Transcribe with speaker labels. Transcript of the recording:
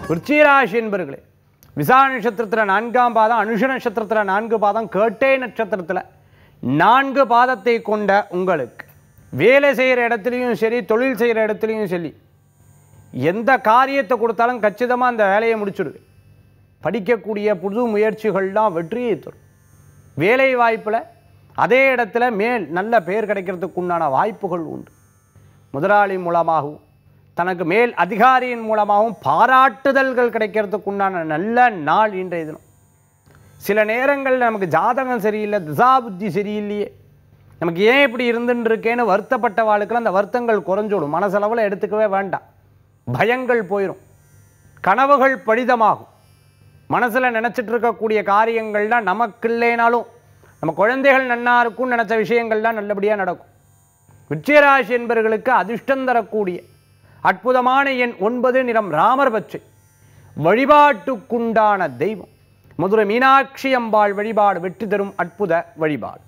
Speaker 1: விருச்சிகராசி என்பர்களே விசா நட்சத்திரத்தில் நான்காம் பாதம் அனுஷ நட்சத்திரத்தில் நான்கு பாதம் கேட்டை நட்சத்திரத்தில் நான்கு பாதத்தை கொண்ட உங்களுக்கு வேலை செய்கிற இடத்துலையும் சரி தொழில் செய்கிற இடத்துலையும் சரி எந்த காரியத்தை கொடுத்தாலும் கச்சிதமாக அந்த வேலையை முடிச்சுடுது படிக்கக்கூடிய புது முயற்சிகள்லாம் வெற்றியை தரும் வேலை வாய்ப்பில் அதே இடத்துல மேல் நல்ல பேர் கிடைக்கிறதுக்கு உண்டான வாய்ப்புகள் உண்டு முதலாளி மூலமாகவும் தனக்கு மேல் அதிகாரியின் மூலமாகவும் பாராட்டுதல்கள் கிடைக்கிறதுக்கு உண்டான நல்ல நாள் இன்றைய தினம் சில நேரங்களில் நமக்கு ஜாதகம் சரியில்லை திசா புத்தி சரியில்லையே நமக்கு ஏன் இப்படி இருந்துன்னு இருக்கேன்னு வருத்தப்பட்ட வாழ்க்கையில் அந்த வருத்தங்கள் குறைஞ்சோடும் மனசளவில் எடுத்துக்கவே வேண்டாம் பயங்கள் போயிடும் கனவுகள் பழிதமாகும் மனசில் நினச்சிட்டு இருக்கக்கூடிய காரியங்கள்லாம் நமக்கு இல்லைனாலும் நம்ம குழந்தைகள் நன்னா இருக்கும்னு நினச்ச விஷயங்கள்லாம் நல்லபடியாக நடக்கும் விருச்சிகராசி என்பவர்களுக்கு அதிர்ஷ்டம் தரக்கூடிய அற்புதமான எண் ஒன்பது நிறம் ராமர் பச்சை வழிபாட்டுக்குண்டான தெய்வம் மதுரை மீனாட்சி அம்பாள் வழிபாடு வெற்றி தரும் அற்புத வழிபாடு